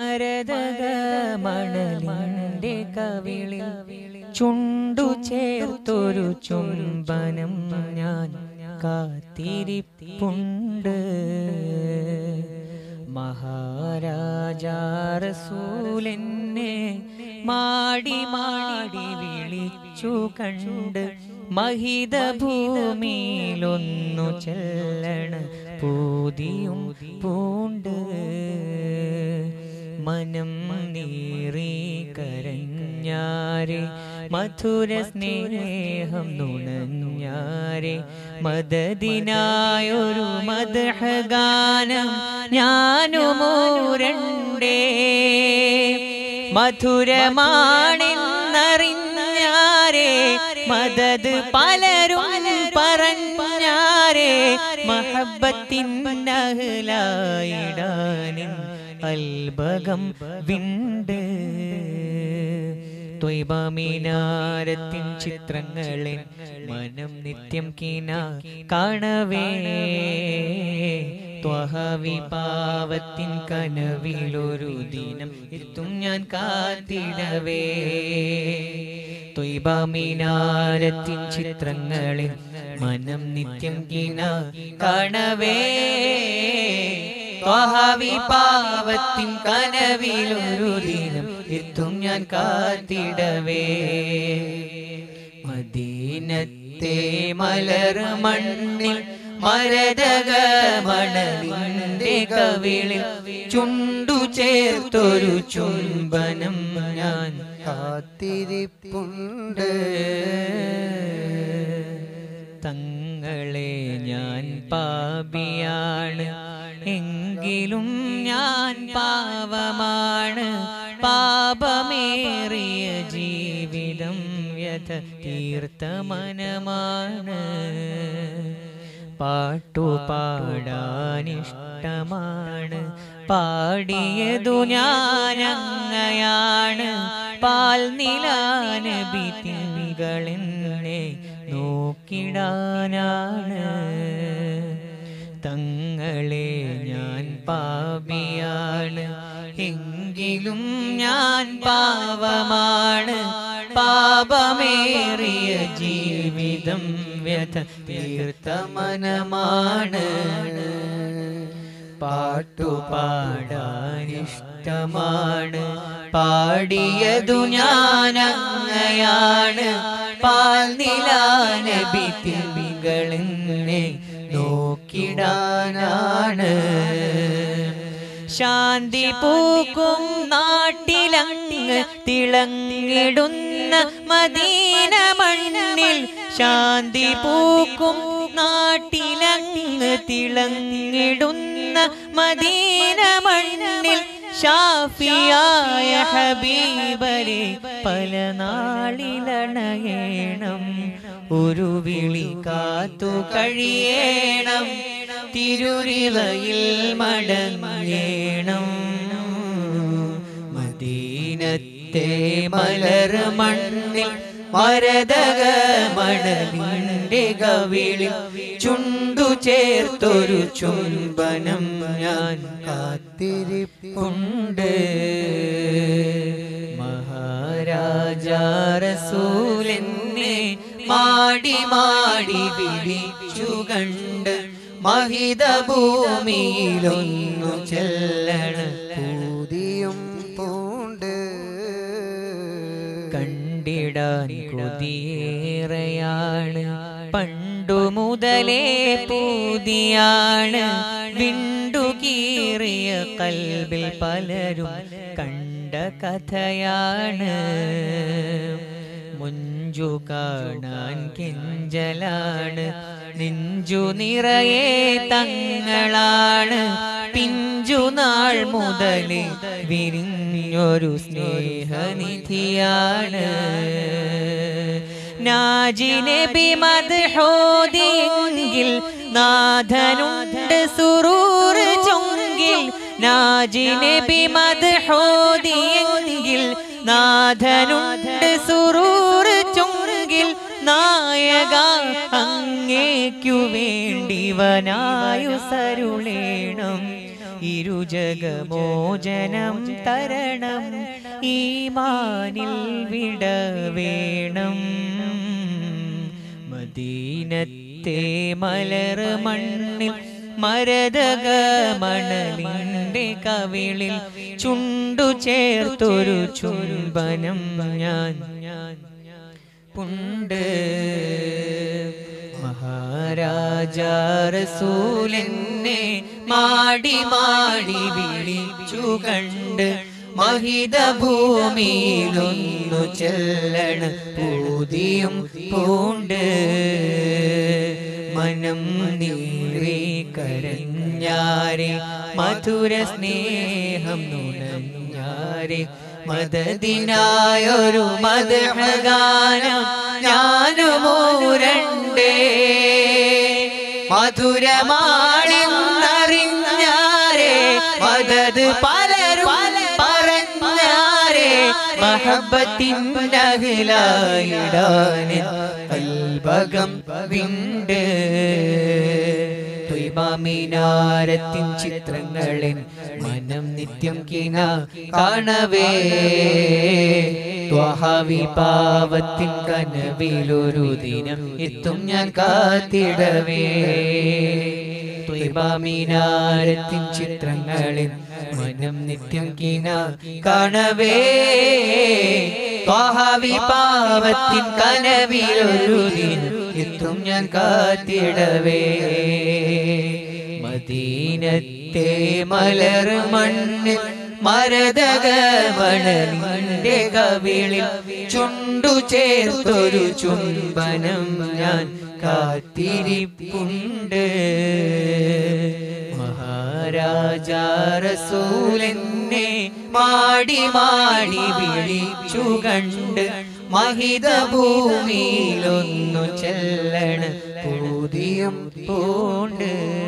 മരതകമണലിന്റെ കവിളിൽ ചുണ്ടു ചേർത്തൊരു ചുംബനം ഞാൻ കാത്തിരിപ്പുണ്ട് മഹാരാജാറസൂലെന്നെ മാടി മാടി വിളിച്ചു കണ്ട് മഹിത ഭൂമിയിലൊന്നു ചെല്ലണ പൂതിയും പൂണ്ട് മനം നീറി കരഞ്ഞാരെ മധുര സ്നേഹം നുണഞ്ഞാരെ മദദിനായൊരു മദഹഗാനം ഞാനുമൂരണ്ടേ മധുരമാണെന്നറിഞ്ഞാരെ മദത് പലരും പറഞ്ഞാരെ മഹബത്തിൻ അഹ്ലായിടാനിൻ അൽബകം വിണ്ട് ത്വൈബാമീനാരത്തിൻ ചിത്രങ്ങളെ മനം നിത്യം കീന കാണവേ ത്വഹവി പാവത്തിൻ കനവിലൊരു ദിനം എത്തും ഞാൻ കാത്തിടവേ ത്വൈബാമീനാരത്തിൻ ചിത്രങ്ങളെ മനം നിത്യം കീന കാണവേ ത്വഹവി പാവത്തിൻ കനവിലൊരു ദിനം എത്തും ഞാൻ കാത്തിടവേ മദീനത്തെ മലർ മണ്ണിൽ മരതക മണലിന്റെ കവിളിൽ ചുണ്ടു ചേർത്തൊരു ചുംബനം ഞാൻ കാത്തിരിപ്പുണ്ട് തങ്ങളെ ഞാൻ പാപിയാണ് എങ്കിലും ഞാൻ പാവമാണ് പാപമേറിയ ജീവിതം വ്യഥ തീർത്ത മനമാണ് പാട്ടുപാടാനിഷ്ടമാണ് പാടിയതു ഞാനങ്ങയാണ് പാൽ നിലാനബി തിങ്കളെന്നെ നോക്കിടാനാണ് തങ്ങളെ ഞാൻ പാപിയാണ് എങ്കിലും ഞാൻ പാവമാണ് പാപമേറിയ ജീവിതം വ്യഥ തീർത്ത മനമാണ് പാട്ടുപാടാനിഷ്ടമാണ് പാടിയതു ഞാനങ്ങയാണ് പാൽ നിലാനബി തിമികളെന്നെ നോക്കിടാനാണ് ശാന്തി പൂക്കും നാട്ടിലങ്ങ് തിളങ്ങിടുന്ന മദീന മണ്ണിൽ ശാന്തി പൂക്കും നാട്ടിലങ്ങ് തിളങ്ങിടുന്ന മദീന മണ്ണിൽ ഷാഫിയായ ഹബീബരെ പല നാളിലണയേണം ഒരു വിളി കാത്തു കഴിയേണം തിരുരിളയിൽ മടങ്ങേണം മദീനത്തെ മലർ മണ്ണിൽ മരതക മണലിന്റെ കവിളിൽ ചുണ്ടു ചേർത്തൊരു ചുംബനം ഞാൻ കാത്തിരിപ്പുണ്ട് മഹാരാജാറസൂലെന്നെ മാടി മാടി വിളിച്ചു കണ്ട് മഹിത ഭൂമിയിലൊന്നു ചെല്ലണ പൂതിയും പൂണ്ട് കണ്ടിടാൻ കൊതിയേറെയാണ് പണ്ടു മുതലേ പൂതിയാണ് വിണ്ടുകീറിയ കൽബിൽ പലരും കണ്ട കഥയാണ് മുഞ്ചു കാണാൻ കിഞ്ചലാണ് നെഞ്ചു നിറയെ തങ്ങളാണ് പിഞ്ചു നാൾ മുതലേ വിരിഞ്ഞൊരു സ്നേഹനിധിയാണ് നാജിനബി മദ്ഹോദിയെങ്കിൽ നാഥനുണ്ട് സുറൂർ ചൊങ്കിൽ നാജിനബി മദ്ഹോദിയെങ്കിൽ നാഥനുണ്ട് സുറൂർ ചൊങ്കിൽ നായക അങ്ങേക്കു വേണ്ടി വനായു സരുളേണം ഇരുജഗമോചനം തരണം ഈമാനിൽ വിട വേണം മദീനത്തെ മലർ മണ്ണിൽ മരതക മണലിൻ്റെ കവിളിൽ ചുണ്ടു ചേർത്തൊരു ചുംബനം ഞാൻ പുണ്ട് മഹാരാജാ റസൂലെന്നെ മാടി മാടി വിളിച്ചു കണ്ട് മഹിത ഭൂമിയിലൊന്നു ചെല്ലണ പൂതിയും പൂണ്ട് മനം നീറി കരഞ്ഞാരെ മധുര സ്നേഹം നുണഞ്ഞാരെ മദദിനായൊരു മദഗാനം ഞാനുമൂരണ്ടേ മധുരമാണെന്നറിഞ്ഞാരെ മദത് പലരും പറഞ്ഞാരെ മഹബത്തിനകിലായിടാൻ കൽഭകം വിണ്ട് ത്വയ്ബാമിനാരത്തിൻ ചിത്രങ്ങളിൽ മനം നിത്യം കിന കാണവേ ത്വഹവിപാവത്തിൻ കനവിലൊരു ദിനം എത്തും ഞാൻ കാത്തിടവേ ത്വയ്ബാമിനാരത്തിൻ ചിത്രങ്ങളിൽ മനം നിത്യം കിന കാണവേ ത്വഹവിപാവത്തിൻ കനവിലൊരു ദിനം എത്തും ഞാൻ കാത്തിടവേ മദീനത്തെ മലർ മണ്ണിൽ മരതക മണലിന്റെ കവിളിൽ ചുണ്ടു ചേർത്തൊരു ചുംബനം ഞാൻ കാത്തിരിപ്പുണ്ട് മഹാരാജാ റസൂലെന്നെ മാടി മാടി വിളിച്ചു കണ്ട് മഹിത ഭൂമിയിലൊന്നു ചെല്ലണ പൂതിയും പൂണ്ട്